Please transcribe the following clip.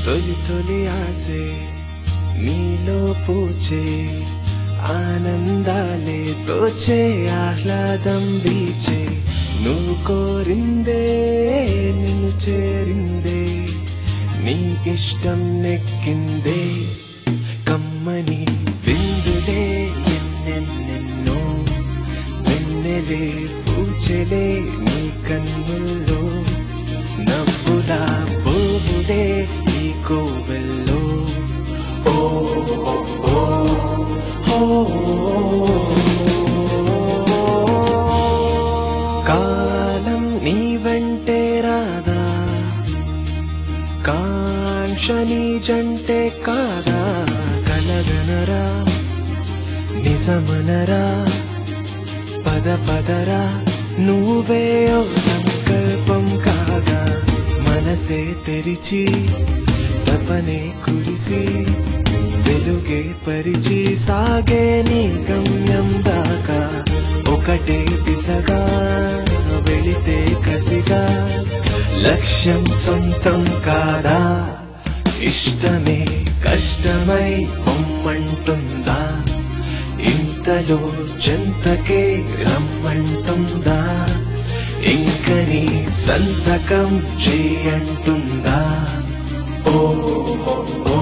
తొలి తొలి ఆసే నీలో పూచే ఆనందాలే తోచే ఆహ్లాదం వీచే నువ్వు కోరిందే నిన్ను చేరిందే నీకిష్టం నెక్కిందే కమ్మని విందులే ఎన్నెన్నెన్నో వెన్నెలే పూచెలే నీ కన్నుల్లో నవ్వులా పువ్వులే ఈ కోవెల్లో ఓ ఓ, ఓ, కాలం నీ వెంటే రాదా కాంక్ష నీ జంటే కాదా కలగనరా నిజమనరా పద పదరా నువ్వే ఓ సంకల్పం కాగా మనసే తెరిచి తపనే కురిసి వెలుగే పరిచి సాగే నీ గమ్యం దాకా ఒకటే దిశగా వెళితే కసిగా లక్ష్యం సొంతం కాదా ఇష్టమే కష్టమై పొమ్మంటుందా ఇంతలో చెంతకే రమ్మంటుందా ఇంక నీ సంతకం చేయంటుందా ఓ ఓ